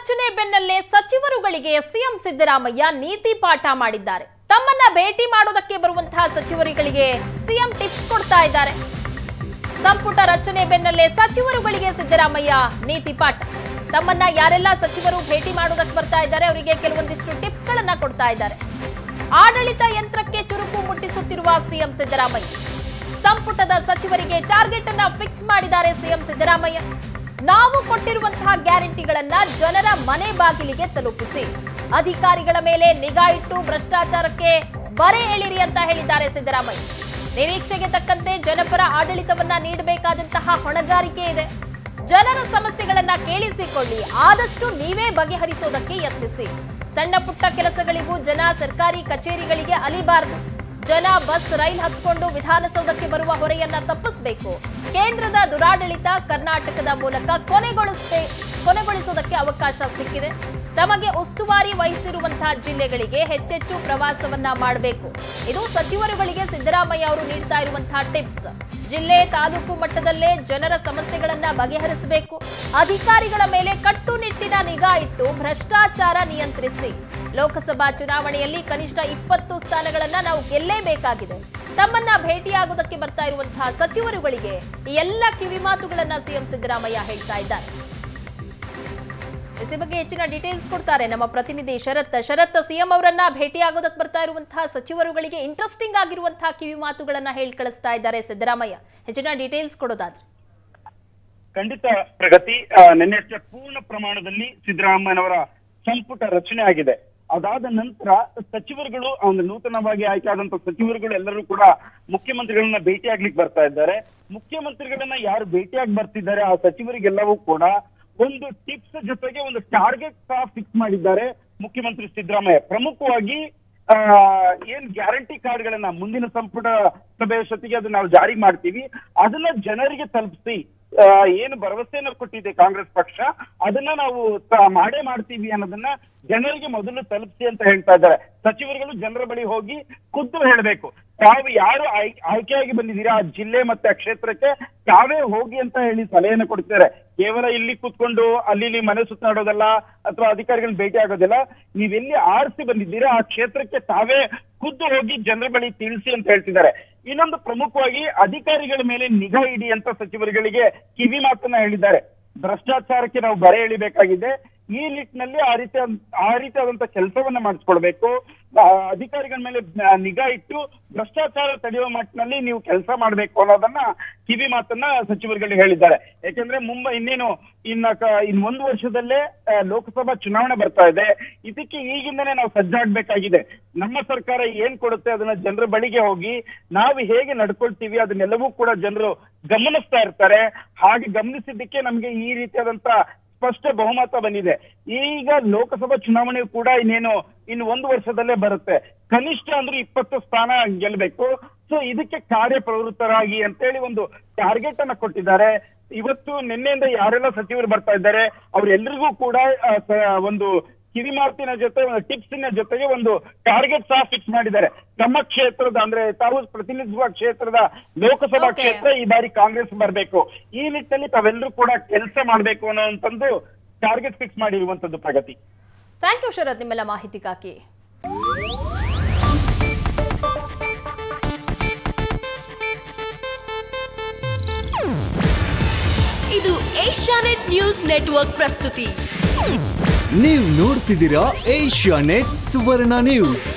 ರಚನೆ ಬೆನ್ನಲ್ಲೇ ಸಚಿವರುಗಳಿಗೆ ಸಿಎಂ ಸಿದ್ದರಾಮಯ್ಯ ನೀತಿ ಪಾಠ ಮಾಡಿದ್ದಾರೆ ತಮ್ಮನ್ನ ಭೇಟಿ ಮಾಡೋದಕ್ಕೆ ಬರುವಂತಹ ಸಚಿವರುಗಳಿಗೆ ಸಿಎಂ ಟಿಪ್ಸ್ ಕೊಡ್ತಾ ಇದ್ದಾರೆ ಸಂಪುಟ ರಚನೆ ಬೆನ್ನಲ್ಲೇ ಸಚಿವರುಗಳಿಗೆ ಸಿದ್ದರಾಮಯ್ಯ ನೀತಿ ಪಾಠ ತಮ್ಮನ್ನ ಯಾರೆಲ್ಲ ಸಚಿವರು ಭೇಟಿ ಮಾಡೋದಕ್ಕೆ ಬರ್ತಾ ಇದ್ದಾರೆ ಅವರಿಗೆ ಕೆಲವೊಂದಿಷ್ಟು ಟಿಪ್ಸ್ ಗಳನ್ನ ಕೊಡ್ತಾ ಇದ್ದಾರೆ ಆಡಳಿತ ಯಂತ್ರಕ್ಕೆ ಚುರುಕು ಮುಟ್ಟಿಸುತ್ತಿರುವ ಸಿಎಂ ಸಿದ್ದರಾಮಯ್ಯ ಸಂಪುಟದ ಸಚಿವರಿಗೆ ಟಾರ್ಗೆಟ್ ಅನ್ನ ಫಿಕ್ಸ್ ಮಾಡಿದ್ದಾರೆ ಸಿಎಂ ಸಿದ್ದರಾಮಯ್ಯ ನಾವು ಕೊಟ್ಟಿರುವಂತಹ ಗ್ಯಾರಂಟಿಗಳನ್ನ ಜನರ ಮನೆ ಬಾಗಿಲಿಗೆ ತಲುಪಿಸಿ ಅಧಿಕಾರಿಗಳ ಮೇಲೆ ನಿಗಾ ಇಟ್ಟು ಭ್ರಷ್ಟಾಚಾರಕ್ಕೆ ಬರೆ ಎಳಿರಿ ಅಂತ ಹೇಳಿದ್ದಾರೆ ಸಿದ್ದರಾಮಯ್ಯ ನಿರೀಕ್ಷೆಗೆ ತಕ್ಕಂತೆ ಜನಪರ ಆಡಳಿತವನ್ನ ನೀಡಬೇಕಾದಂತಹ ಹೊಣೆಗಾರಿಕೆ ಇದೆ ಜನರ ಸಮಸ್ಯೆಗಳನ್ನ ಕೇಳಿಸಿಕೊಳ್ಳಿ ಆದಷ್ಟು ನೀವೇ ಬಗೆಹರಿಸೋದಕ್ಕೆ ಯತ್ನಿಸಿ ಸಣ್ಣ ಪುಟ್ಟ ಕೆಲಸಗಳಿಗೂ ಜನ ಸರ್ಕಾರಿ ಕಚೇರಿಗಳಿಗೆ ಅಲಿಬಾರದು ಜನ ಬಸ್ ರೈಲ್ ಹತ್ಕೊಂಡು ವಿಧಾನಸೌಧಕ್ಕೆ ಬರುವ ಹೊರೆಯನ್ನ ತಪ್ಪಿಸಬೇಕು ಕೇಂದ್ರದ ದುರಾಡಳಿತ ಕರ್ನಾಟಕದ ಮೂಲಕ ಕೊನೆಗೊಳಿಸಬೇ ಕೊನೆಗೊಳಿಸೋದಕ್ಕೆ ಅವಕಾಶ ಸಿಕ್ಕಿದೆ ತಮಗೆ ಉಸ್ತುವಾರಿ ವಹಿಸಿರುವಂತಹ ಜಿಲ್ಲೆಗಳಿಗೆ ಹೆಚ್ಚೆಚ್ಚು ಪ್ರವಾಸವನ್ನ ಮಾಡಬೇಕು ಇದು ಸಚಿವರುಗಳಿಗೆ ಸಿದ್ದರಾಮಯ್ಯ ಅವರು ನೀಡ್ತಾ ಇರುವಂತಹ ಟಿಪ್ಸ್ ಜಿಲ್ಲೆ ತಾಲೂಕು ಮಟ್ಟದಲ್ಲೇ ಜನರ ಸಮಸ್ಯೆಗಳನ್ನ ಬಗೆಹರಿಸಬೇಕು ಅಧಿಕಾರಿಗಳ ಮೇಲೆ ಕಟ್ಟುನಿಟ್ಟಿನ ನಿಗಾ ಇಟ್ಟು ಭ್ರಷ್ಟಾಚಾರ ನಿಯಂತ್ರಿಸಿ ಲೋಕಸಭಾ ಚುನಾವಣೆಯಲ್ಲಿ ಕನಿಷ್ಠ ಇಪ್ಪತ್ತು ಸ್ಥಾನಗಳನ್ನ ನಾವು ಗೆಲ್ಲೇಬೇಕಾಗಿದೆ ತಮ್ಮನ್ನ ಭೇಟಿಯಾಗೋದಕ್ಕೆ ಬರ್ತಾ ಇರುವಂತಹ ಸಚಿವರುಗಳಿಗೆ ಈ ಎಲ್ಲ ಕಿವಿಮಾತುಗಳನ್ನ ಸಿಎಂ ಸಿದ್ದರಾಮಯ್ಯ ಹೇಳ್ತಾ ಇದ್ದಾರೆ ಈ ಬಗ್ಗೆ ಹೆಚ್ಚಿನ ಡೀಟೇಲ್ಸ್ ಕೊಡ್ತಾರೆ ನಮ್ಮ ಪ್ರತಿನಿಧಿ ಶರತ್ ಶರತ್ ಸಿಎಂ ಅವರನ್ನ ಭೇಟಿಯಾಗೋದಕ್ಕೆ ಬರ್ತಾ ಇರುವಂತಹ ಸಚಿವರುಗಳಿಗೆ ಇಂಟ್ರೆಸ್ಟಿಂಗ್ ಆಗಿರುವಂತಹ ಕಿವಿ ಮಾತುಗಳನ್ನ ಹೇಳಿ ಕಳಿಸ್ತಾ ಇದ್ದಾರೆ ಸಿದ್ದರಾಮಯ್ಯ ಹೆಚ್ಚಿನ ಡೀಟೇಲ್ಸ್ ಕೊಡೋದಾದ್ರೆ ಖಂಡಿತ ಪ್ರಗತಿ ಆ, ನಿನ್ನೆಷ್ಟೇ ಪೂರ್ಣ ಪ್ರಮಾಣದಲ್ಲಿ ಸಿದ್ದರಾಮಯ್ಯನವರ ಸಂಪುಟ ರಚನೆ ಆಗಿದೆ ಅದಾದ ನಂತರ ಸಚಿವರುಗಳು ಒಂದು ನೂತನವಾಗಿ ಆಯ್ಕೆ ಆದಂತ ಸಚಿವರುಗಳು ಎಲ್ಲರೂ ಕೂಡ ಮುಖ್ಯಮಂತ್ರಿಗಳನ್ನ ಭೇಟಿಯಾಗ್ಲಿಕ್ಕೆ ಬರ್ತಾ ಇದ್ದಾರೆ ಮುಖ್ಯಮಂತ್ರಿಗಳನ್ನ ಯಾರು ಭೇಟಿಯಾಗಿ ಬರ್ತಿದ್ದಾರೆ ಆ ಸಚಿವರಿಗೆಲ್ಲವೂ ಕೂಡ ಒಂದು ಟಿಪ್ಸ್ ಜೊತೆಗೆ ಒಂದು ಟಾರ್ಗೆಟ್ ಸಹ ಫಿಕ್ಸ್ ಮಾಡಿದ್ದಾರೆ ಮುಖ್ಯಮಂತ್ರಿ ಸಿದ್ದರಾಮಯ್ಯ ಪ್ರಮುಖವಾಗಿ ಆ, ಏನ್ ಗ್ಯಾರಂಟಿ ಕಾರ್ಡ್ಗಳನ್ನ ಮುಂದಿನ ಸಂಪುಟ ಸಭೆಯ ಜೊತೆಗೆ ಅದನ್ನ ನಾವು ಜಾರಿ ಮಾಡ್ತೀವಿ ಅದನ್ನ ಜನರಿಗೆ ತಲುಪಿಸಿ ಆ, ಏನು ಭರವಸೆಯನ್ನು ಕೊಟ್ಟಿದೆ ಕಾಂಗ್ರೆಸ್ ಪಕ್ಷ ಅದನ್ನ ನಾವು ತ- ಮಾಡೇ ಮಾಡ್ತೀವಿ ಅನ್ನೋದನ್ನ ಜನರಿಗೆ ಮೊದಲು ತಲುಪಿಸಿ ಅಂತ ಹೇಳ್ತಾ ಇದ್ದಾರೆ ಸಚಿವರುಗಳು ಜನರ ಬಳಿ ಹೋಗಿ ಖುದ್ದು ಹೇಳಬೇಕು ತಾವು ಯಾರು ಆಯ್- ಆಯ್ಕೆಯಾಗಿ ಬಂದಿದ್ದೀರಾ ಆ ಜಿಲ್ಲೆ ಮತ್ತೆ ಆ ಕ್ಷೇತ್ರಕ್ಕೆ ತಾವೇ ಹೋಗಿ ಅಂತ ಹೇಳಿ ಸಲಹೆಯನ್ನು ಕೊಡ್ತಿದ್ದಾರೆ ಕೇವಲ ಇಲ್ಲಿ ಕೂತ್ಕೊಂಡು ಅಲ್ಲಿ ಇಲ್ಲಿ ಮನೆ ಸುತ್ತಾಡೋದಲ್ಲ ಅಥವಾ ಅಧಿಕಾರಿಗಳನ್ನ ಭೇಟಿ ಆಗೋದಿಲ್ಲ ನೀವೆಲ್ಲಿ ಆರಿಸಿ ಬಂದಿದ್ದೀರಾ ಆ ಕ್ಷೇತ್ರಕ್ಕೆ ತಾವೇ ಖುದ್ದು ಹೋಗಿ ಜನರ ಬಳಿ ತಿಳಿಸಿ ಅಂತ ಹೇಳ್ತಿದ್ದಾರೆ ಇನ್ನೊಂದು ಪ್ರಮುಖವಾಗಿ ಅಧಿಕಾರಿಗಳ ಮೇಲೆ ನಿಗಾ ಇಡಿ ಅಂತ ಸಚಿವರುಗಳಿಗೆ ಕಿವಿ ಮಾತನ್ನ ಹೇಳಿದ್ದಾರೆ ಭ್ರಷ್ಟಾಚಾರಕ್ಕೆ ನಾವು ಬರೆ ಎಳಿಬೇಕಾಗಿದೆ ಈ ನಿಟ್ಟಿನಲ್ಲಿ ಆ ರೀತಿ ಆ ರೀತಿಯಾದಂತ ಕೆಲಸವನ್ನ ಮಾಡಿಸ್ಕೊಳ್ಬೇಕು ಆ, ಅಧಿಕಾರಿಗಳ ಮೇಲೆ ಆ, ನಿಗಾ ಇಟ್ಟು ಭ್ರಷ್ಟಾಚಾರ ತಡೆಯುವ ಮಟ್ಟಿನಲ್ಲಿ ನೀವು ಕೆಲಸ ಮಾಡಬೇಕು ಅನ್ನೋದನ್ನ ಕಿವಿ ಮಾತನ್ನ ಸಚಿವರುಗಳಿಗೆ ಹೇಳಿದ್ದಾರೆ ಯಾಕೆಂದ್ರೆ ಮುಂಬೈ ಇನ್ನೇನು ಇನ್ನ ಕ- ಇನ್ ಒಂದು ವರ್ಷದಲ್ಲೇ ಆ, ಲೋಕಸಭಾ ಚುನಾವಣೆ ಬರ್ತಾ ಇದೆ ಇದಕ್ಕೆ ಈಗಿಂದನೇ ನಾವು ಸಜ್ಜಾಗ್ಬೇಕಾಗಿದೆ ನಮ್ಮ ಸರ್ಕಾರ ಏನ್ ಕೊಡುತ್ತೆ ಅದನ್ನ ಜನರ ಬಳಿಗೆ ಹೋಗಿ ನಾವು ಹೇಗೆ ನಡ್ಕೊಳ್ತೀವಿ ಅದನ್ನೆಲ್ಲವೂ ಕೂಡ ಜನರು ಗಮನಿಸ್ತಾ ಇರ್ತಾರೆ ಹಾಗೆ ಗಮನಿಸಿದ್ದಕ್ಕೆ ನಮ್ಗೆ ಈ ರೀತಿಯಾದಂತ ಸ್ಪಷ್ಟ ಬಹುಮತ ಬಂದಿದೆ ಈಗ ಲೋಕಸಭಾ ಚುನಾವಣೆ ಕೂಡ ಇನ್ನೇನು ಇನ್ನು ಒಂದು ವರ್ಷದಲ್ಲೇ ಬರುತ್ತೆ ಕನಿಷ್ಠ ಅಂದ್ರೆ ಇಪ್ಪತ್ತು ಸ್ಥಾನ ಗೆಲ್ಲಬೇಕು ಸೊ ಇದಕ್ಕೆ ಕಾರ್ಯಪ್ರವೃತ್ತರಾಗಿ ಅಂತೇಳಿ ಒಂದು ಟಾರ್ಗೆಟ್ ಅನ್ನ ಕೊಟ್ಟಿದ್ದಾರೆ ಇವತ್ತು ನಿನ್ನೆಯಿಂದ ಯಾರೆಲ್ಲ ಸಚಿವರು ಬರ್ತಾ ಇದ್ದಾರೆ ಅವ್ರೆಲ್ರಿಗೂ ಕೂಡ ಆ, ಸ- ಒಂದು ಕಿವಿಮಾತಿನ ಜೊತೆ ಒಂದು ಟಿಪ್ಸಿನ ಜೊತೆಗೆ ಒಂದು ಟಾರ್ಗೆಟ್ ಸಹ ಫಿಕ್ಸ್ ಮಾಡಿದ್ದಾರೆ ತಮ್ಮ ಕ್ಷೇತ್ರದ ಅಂದ್ರೆ ತಾವು ಪ್ರತಿನಿಧಿಸುವ ಕ್ಷೇತ್ರದ ಲೋಕಸಭಾ Okay. ಕ್ಷೇತ್ರ ಈ ಬಾರಿ ಕಾಂಗ್ರೆಸ್ ಬರಬೇಕು ಈ ನಿಟ್ಟಿನಲ್ಲಿ ತಾವೆಲ್ಲರೂ ಕೂಡ ಕೆಲಸ ಮಾಡಬೇಕು ಅನ್ನೋಂಥದ್ದು ಟಾರ್ಗೆಟ್ ಫಿಕ್ಸ್ ಮಾಡಿರುವಂತದ್ದು ಪ್ರಗತಿ ಥ್ಯಾಂಕ್ ಯು ಶರತ್ ನಿಮ್ಮೆಲ್ಲ ಮಾಹಿತಿಗಾಗಿ ಇದು ಏಷ್ಯಾನೆಟ್ ನ್ಯೂಸ್ ನೆಟ್ವರ್ಕ್ ಪ್ರಸ್ತುತಿ ನೀವು ನೋಡ್ತಿದ್ದೀರಾ ಏಷ್ಯಾ ನೆಟ್ ಸುವರ್ಣ ನ್ಯೂಸ್